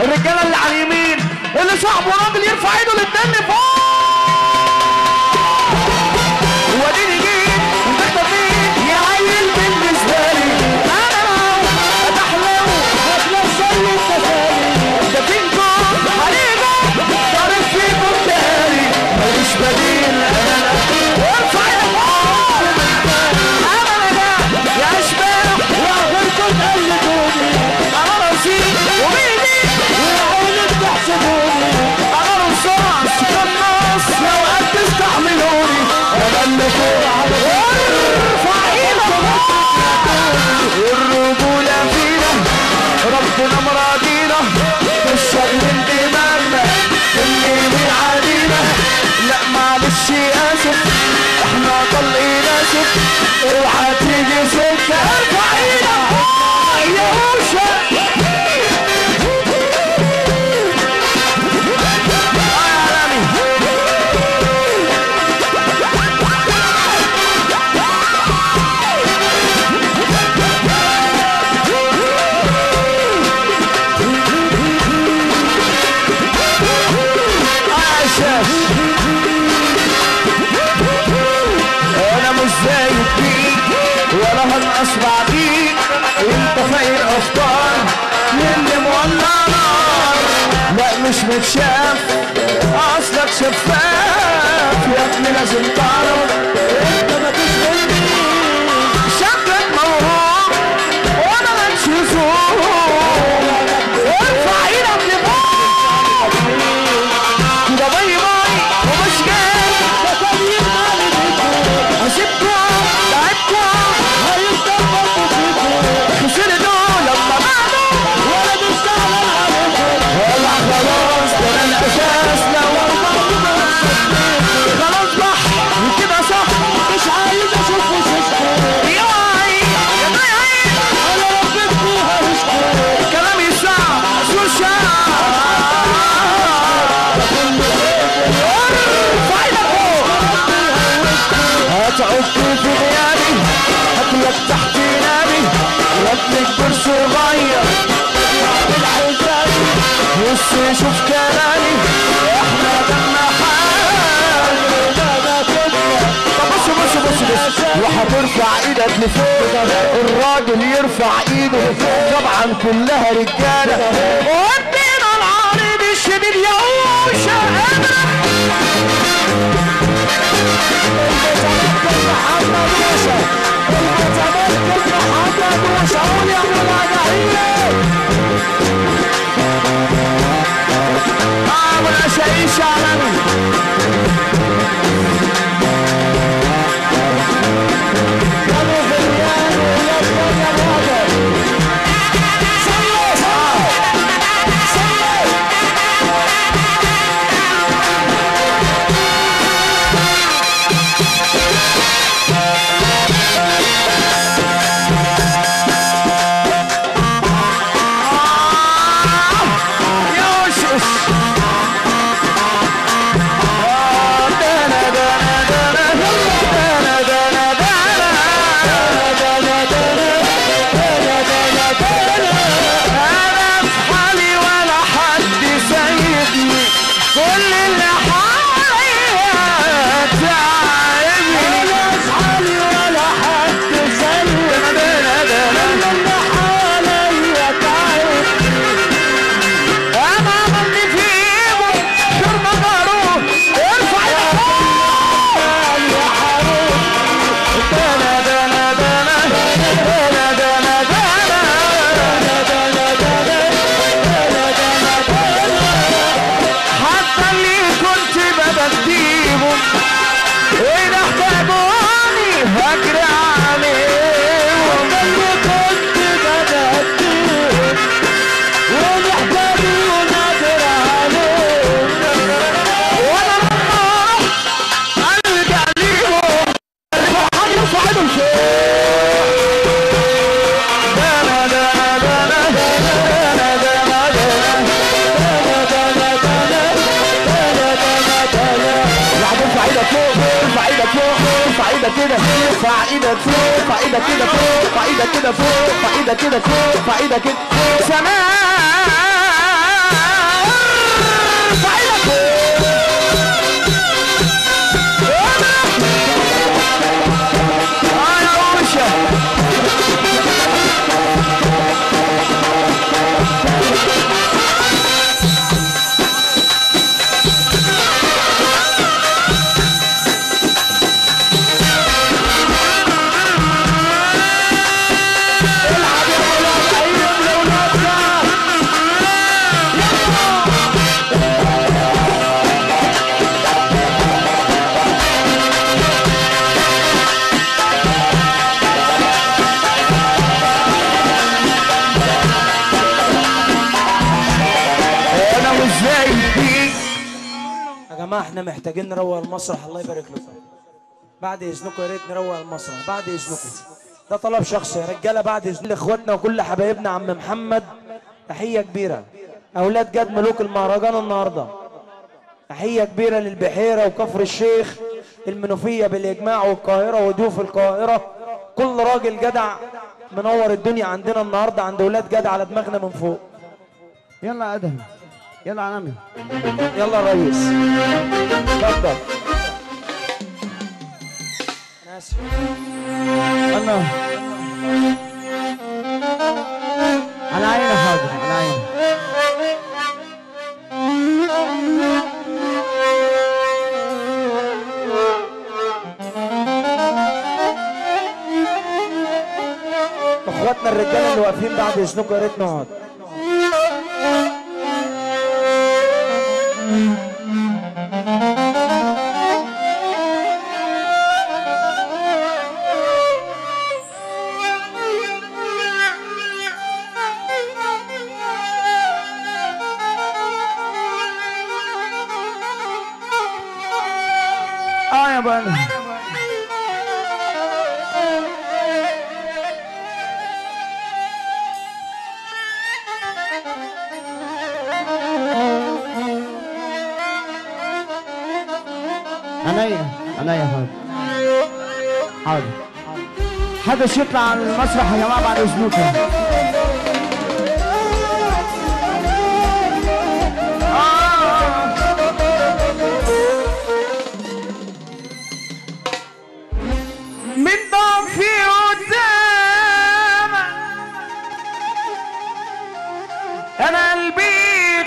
الرجاله اللي على اليمين اللي صاحبه راجل يرفع ايده للدن فوق وديني جيت وانت مين يا عيل بالنسبه لي انا لو اتحلو هتنزل التسالي انت فينكم حريقه طارق فيكم تاني ماليش بديل انا وارفع يا فوق انا لا يا اشباح يا غيركم قلدوني انا رصيد وبيدي وعينك تحسدوني انا رصاص قناص لو قد تستحملوني انا اللي فوق على ارفع ايدك الرجولة فينا ربنا مراضينا الشغل دماغنا اللي من عادينا لا معلش اسف احنا طلقين اسف اوعى تيجي سكة ارفع ايدك فوق يا وشة آه يا عالمي. عاشش انا مش زيك بيك ولا هنقص بعديك انت فاير افكار اللي مولع نار لا مش متشاف اصلك شفاف يا ابني لازم تعرف انت ما تشغلني شكلك موهوب وانا ماليش ذوق ارفع ايدك لفوق كده باي باي ومش جاي ده تغيير مالي بيكم هسيبكم تعبكم هيستقبلوا فيكم خسرتوا لما بعدوا ولا بيشتغل عليكم والله خلاص ده انا الاساس لو خلاص بح وكده صح مش عايز اشوف وشوشكم يا عين يا عين انا ربيتكم هرشكم كلامي صعب سوشا هتعك في غيابي هاكلك تحت نابي وابنك كرسي صغير بص شوف كلامي احنا دمنا حال طب بص بص بص بص وهترفع ايدك لفوق الراجل يرفع ايده لفوق طبعا كلها رجاله ودينا العارض الشديد يا اوشا محمد موسى المتمكن محمد موسى قول يا ابو العجائب اه ولا شيء شعلمي كانوا في الرياض ويبقى يا بابا صلوا صلوا صلوا يوشش انا في حالي ولا حد سايبني كل اللي حواليا تعبني انا في حالي ولا حد سايبني كل اللي حواليا تعبني انا عملني فيهم شر مجروح ارفع يا حال يا حروف دنا دنا دنا دنا دنا حتى اللي كنت بديهم وإذا احتاجوني هجري عليهم اللي كنت بديهم ومحتاجين نادر عليهم وانا لما ارجع ليهم الفرحان يصعدوا دانا دانا دانا دانا دانا دانا دانا دانا دانا لعب ارفع ايدك فوق ارفع ايدك فوق ارفع ايدك كده ارفع ايدك فوق ارفع ايدك كده فوق ارفع ايدك كده فوق ارفع ايدك كده فوق ارفع ايدك كده سماء زيتي يا جماعه احنا محتاجين نروق المسرح الله يبارك لكم بعد اذنكم يا ريت نروق المسرح بعد اذنكم ده طلب شخصي يا رجاله بعد اذن اخواتنا وكل حبايبنا عم محمد تحيه كبيره اولاد جد ملوك المهرجان النهارده تحيه كبيره للبحيره وكفر الشيخ المنوفيه بالاجماع والقاهره وضيوف القاهره كل راجل جدع منور الدنيا عندنا النهارده عند اولاد جدع على دماغنا من فوق يلا يا ادهم يلا يا عمي يلا يا ريس اتفضل انا اسف الله على عيني حاضر على عيني اخواتنا الرجاله اللي واقفين بعد اذنكم يا ريت نقعد اه يا بنا عينيا عينيا حاضر حاضر حدث يطلع على المسرح يا جماعه بعد اذنكم من ضعفي قدامك انا قلبي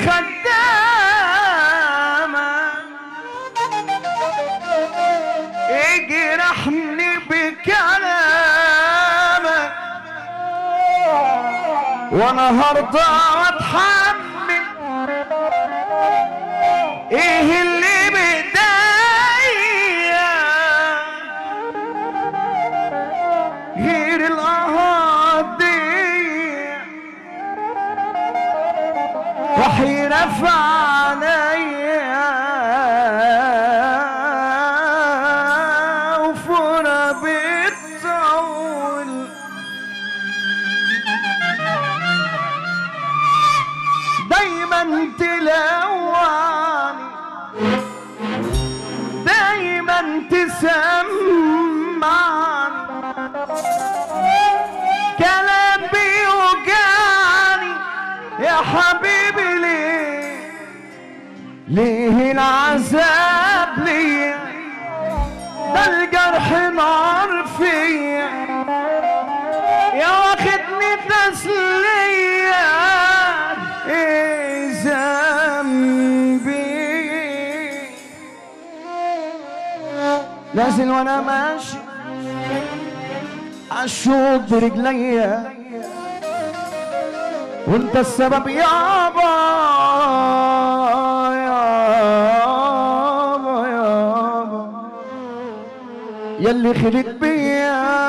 خدامك اجرحني بكلامك وانا هرضى واتحمل ايه اللي بايديا غير الأهات دي راح يرفع عليا وفورة بتطول دايما تلوعني دايما تسمعني كلام بيوجعني يا حبيبي ليه ليه العذاب ليا ده الجرح نار فيا يا واخدني تسلية ايه ذنبي نازل وانا ماشي عالشوق برجليا وانت السبب يابا يابا يابا يلي خلت بيا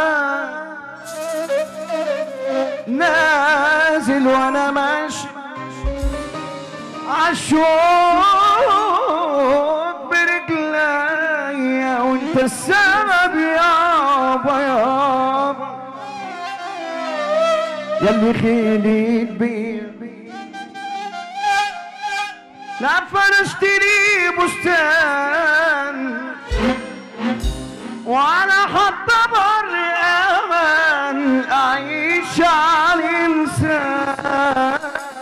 نازل وانا ماشي عالشوق برجليا وانت السبب يابا يابا يلي خليت بيا لا فرشت لي بستان وانا حتى بر امان اعيش على انسان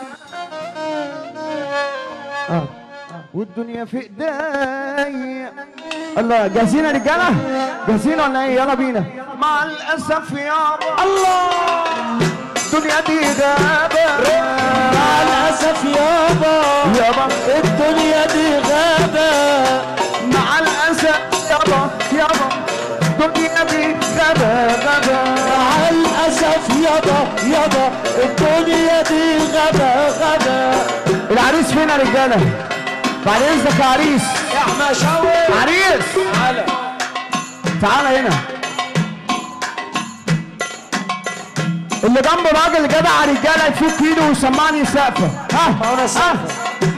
آه. والدنيا في ايديا الله جاهزين يا رجاله جاهزين ولا ايه يلا بينا مع الاسف يابا الله الدنيا دي غابه مع الاسف يابا يابا الدنيا دي غابه مع الاسف يابا يابا الدنيا دي غابه غابه مع الاسف يابا يابا الدنيا دي غابه غابه العريس فين يا رجاله بعد اذنك يا عريس يا حماشاوي عريس تعالى تعالى هنا اللي جنب راجل جدع رجاله يفك ايده ويسمعني سقفه ها ما هو انا سقفة.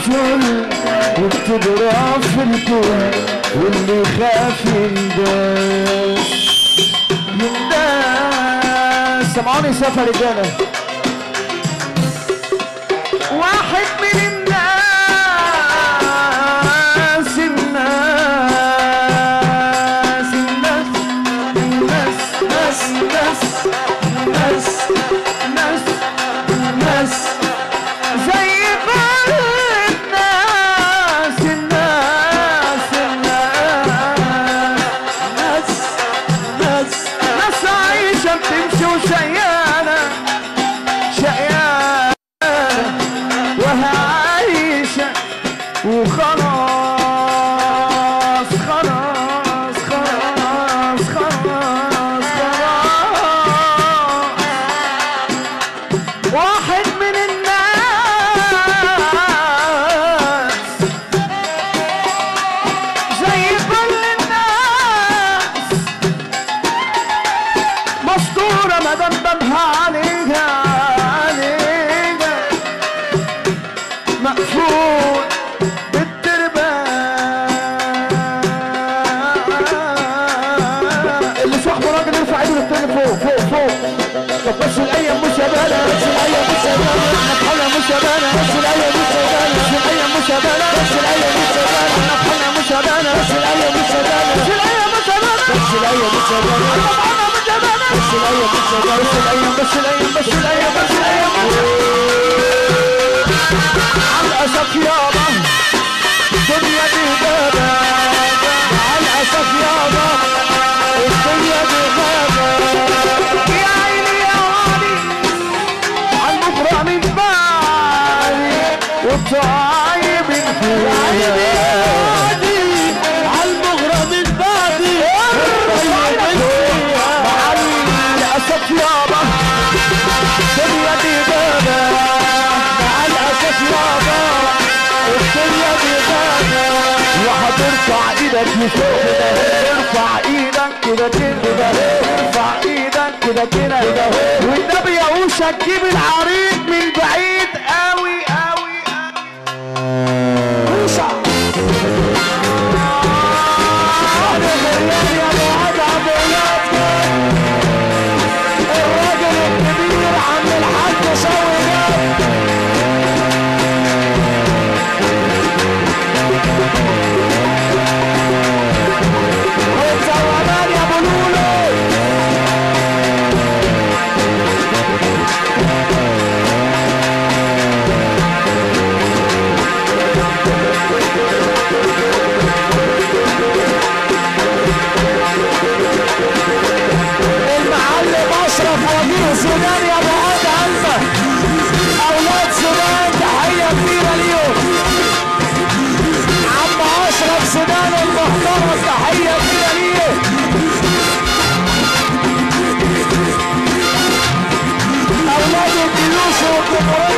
ذل وبتضرب في الكل واللي خاف ينداس ينداس سمعوني سفر رجاله واحد من الناس الناس الناس الناس ناس ناس ناس ناس ناس زي كل الناس الناس الناس ناس ناس عايشة بتمشي وشقيانة شقيانة وهي عايشة وخلاص خلاص خلاص خلاص خلاص واحد من الناس زي كل الناس مستورة مدام بابها عليها عليها مقفول بالتربة اللي صاحبه راجل يرفع ايده للتاني فوق فوق فوق طب بس الايام مش يابانا بس الايام مش يابانا احنا في حالنا مش يابانا بس الايام مش يابانا بس الايام مش يابانا بس الايام مش يابانا احنا في حالنا مش يابانا بس الايام مش يابانا بس الايام مش يابانا بس الايام مش يابانا احنا في حالنا مش يابانا بس الايام مش يابانا بس الايام بس الايام بس الايام بس الايام على الاسف يابا الدنيا دي غابة على الاسف يابا الدنيا دي غابة يا عيني يا علي عالمفرع من بالي والطايب يا عيني يا علي عالمغرى من بعدي مع الاسف يابا الدنيا دي غابة مع الاسف يابا الدنيا دي غابة وهترفع ايدك لفوق كده ارفع ايدك كده كده ارفع ايدك كده كده والنبي يا اوشا تجيب العريض من بعيد قوي قوي اوشا يا ابو عدعب الراجل الكبير عم الحاج شوقي والزوالان يا ابو لولو المعلم اشرف وجيه سودان يا ابو عاد قلبك اولاد سودان تحيه كبيره ليهم عم اشرف سودان المحترم تحيه كبيره ليه اولاد الجيوش والجمهوريه